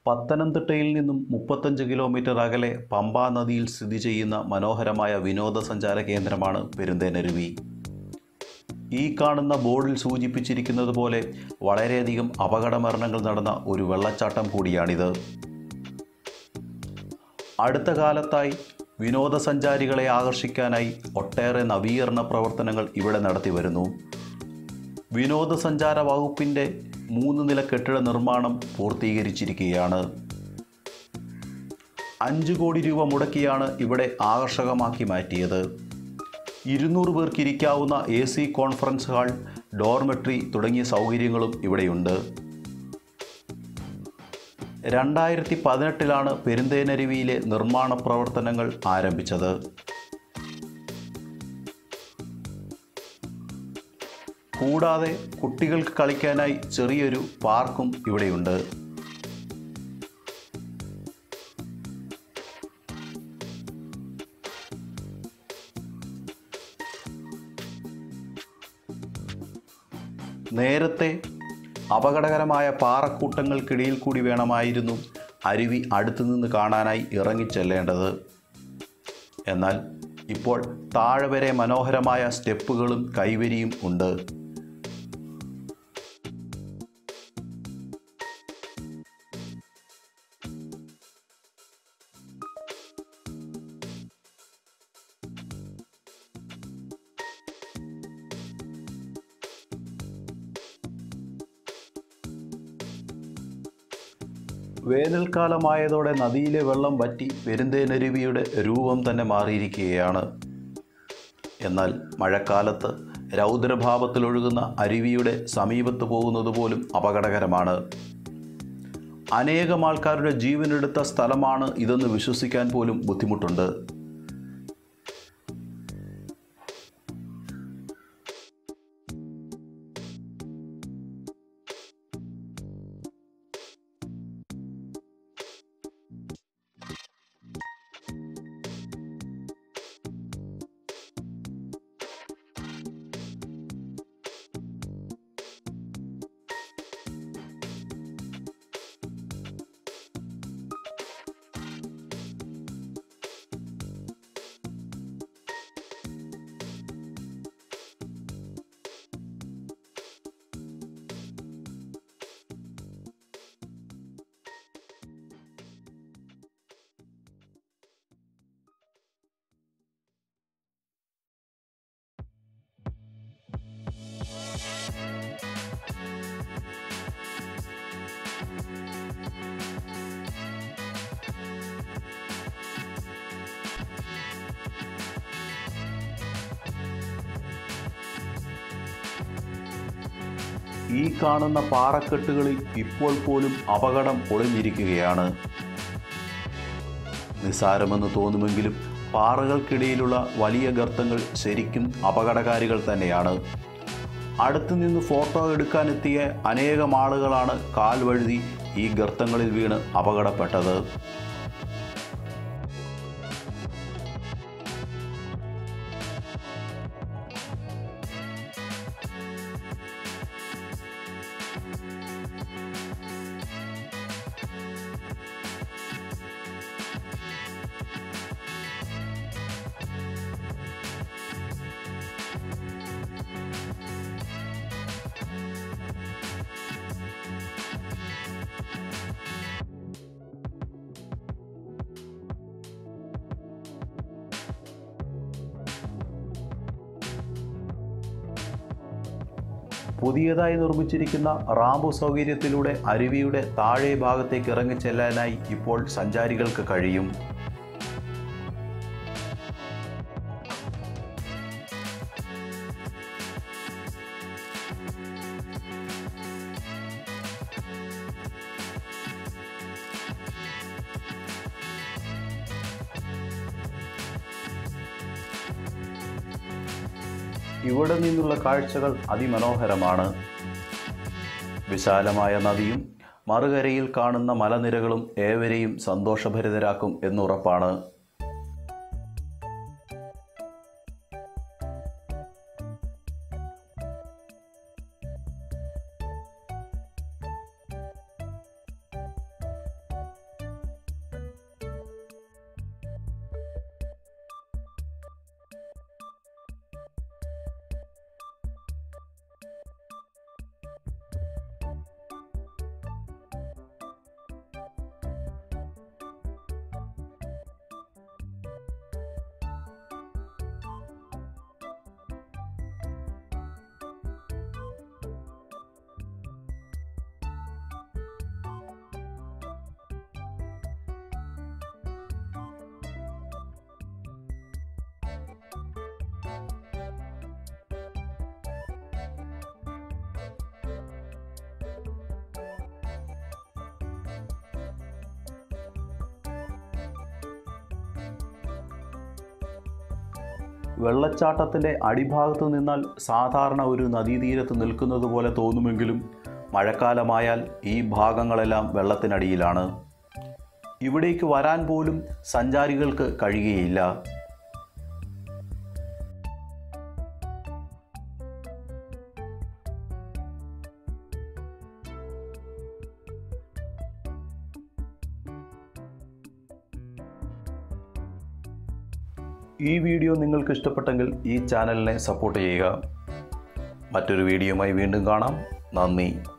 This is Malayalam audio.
പത്തനംതിട്ടയിൽ നിന്നും മുപ്പത്തഞ്ച് കിലോമീറ്റർ അകലെ പമ്പാ നദിയിൽ സ്ഥിതി ചെയ്യുന്ന മനോഹരമായ വിനോദസഞ്ചാര കേന്ദ്രമാണ് പെരുന്തേനരുവി ഈ കാണുന്ന ബോർഡിൽ സൂചിപ്പിച്ചിരിക്കുന്നത് പോലെ വളരെയധികം അപകട മരണങ്ങൾ നടന്ന ഒരു വെള്ളച്ചാട്ടം കൂടിയാണിത് അടുത്ത കാലത്തായി വിനോദസഞ്ചാരികളെ ആകർഷിക്കാനായി ഒട്ടേറെ നവീകരണ പ്രവർത്തനങ്ങൾ ഇവിടെ നടത്തി വരുന്നു വിനോദസഞ്ചാര വകുപ്പിൻ്റെ മൂന്ന് നില കെട്ടിട നിർമ്മാണം പൂർത്തീകരിച്ചിരിക്കുകയാണ് അഞ്ച് കോടി രൂപ മുടക്കിയാണ് ഇവിടെ ആകർഷകമാക്കി മാറ്റിയത് ഇരുന്നൂറ് പേർക്ക് ഇരിക്കാവുന്ന A C conference hall dormitory തുടങ്ങിയ സൗകര്യങ്ങളും ഇവിടെയുണ്ട് രണ്ടായിരത്തി പതിനെട്ടിലാണ് പെരുന്തേനരുവിയിലെ നിർമ്മാണ പ്രവർത്തനങ്ങൾ ആരംഭിച്ചത് കൂടാതെ കുട്ടികൾക്ക് കളിക്കാനായി ചെറിയൊരു പാർക്കും ഇവിടെയുണ്ട് നേരത്തെ അപകടകരമായ പാറക്കൂട്ടങ്ങൾക്കിടയിൽ കൂടി വേണമായിരുന്നു അരുവി അടുത്തുനിന്ന് കാണാനായി ഇറങ്ങിച്ചെല്ലേണ്ടത് എന്നാൽ ഇപ്പോൾ താഴെ വരെ മനോഹരമായ സ്റ്റെപ്പുകളും കൈവരിയും ഉണ്ട് വേനൽക്കാലമായതോടെ നദിയിലെ വെള്ളം വറ്റി പെരുന്തേനരുവിയുടെ രൂപം തന്നെ മാറിയിരിക്കുകയാണ് എന്നാൽ മഴക്കാലത്ത് രൗദ്രഭാവത്തിലൊഴുകുന്ന അരുവിയുടെ സമീപത്ത് പോകുന്നത് പോലും അപകടകരമാണ് അനേകം ആൾക്കാരുടെ ജീവനെടുത്ത സ്ഥലമാണ് ഇതെന്ന് വിശ്വസിക്കാൻ പോലും ബുദ്ധിമുട്ടുണ്ട് ഈ കാണുന്ന പാറക്കെട്ടുകളിൽ ഇപ്പോൾ പോലും അപകടം ഒളിഞ്ഞിരിക്കുകയാണ് നിസ്സാരമെന്ന് തോന്നുമെങ്കിലും പാറകൾക്കിടയിലുള്ള വലിയ ഗർത്തങ്ങൾ ശരിക്കും അപകടകാരികൾ തന്നെയാണ് അടുത്തു നിന്ന് ഫോട്ടോ എടുക്കാനെത്തിയ അനേകം ആളുകളാണ് കാൽ വഴുതി ഈ ഗർത്തങ്ങളിൽ വീണ് അപകടപ്പെട്ടത് പുതിയതായി നിർമ്മിച്ചിരിക്കുന്ന റാമ്പ് സൗകര്യത്തിലൂടെ അരുവിയുടെ താഴെ ഭാഗത്തേക്ക് ഇറങ്ങിച്ചെല്ലാനായി ഇപ്പോൾ സഞ്ചാരികൾക്ക് കഴിയും ഇവിടെ നിന്നുള്ള കാഴ്ചകൾ അതിമനോഹരമാണ് വിശാലമായ നദിയും മറുകരയിൽ കാണുന്ന മലനിരകളും ഏവരെയും സന്തോഷഭരിതരാക്കും എന്നുറപ്പാണ് വെള്ളച്ചാട്ടത്തിൻ്റെ അടിഭാഗത്ത് നിന്നാൽ സാധാരണ ഒരു നദീതീരത്ത് നിൽക്കുന്നത് പോലെ തോന്നുമെങ്കിലും മഴക്കാലമായാൽ ഈ ഭാഗങ്ങളെല്ലാം വെള്ളത്തിനടിയിലാണ് ഇവിടേക്ക് വരാൻ പോലും സഞ്ചാരികൾക്ക് കഴിയുകയില്ല ഈ വീഡിയോ നിങ്ങൾക്ക് ഇഷ്ടപ്പെട്ടെങ്കിൽ ഈ ചാനലിനെ സപ്പോർട്ട് ചെയ്യുക മറ്റൊരു വീഡിയോയുമായി വീണ്ടും കാണാം നന്ദി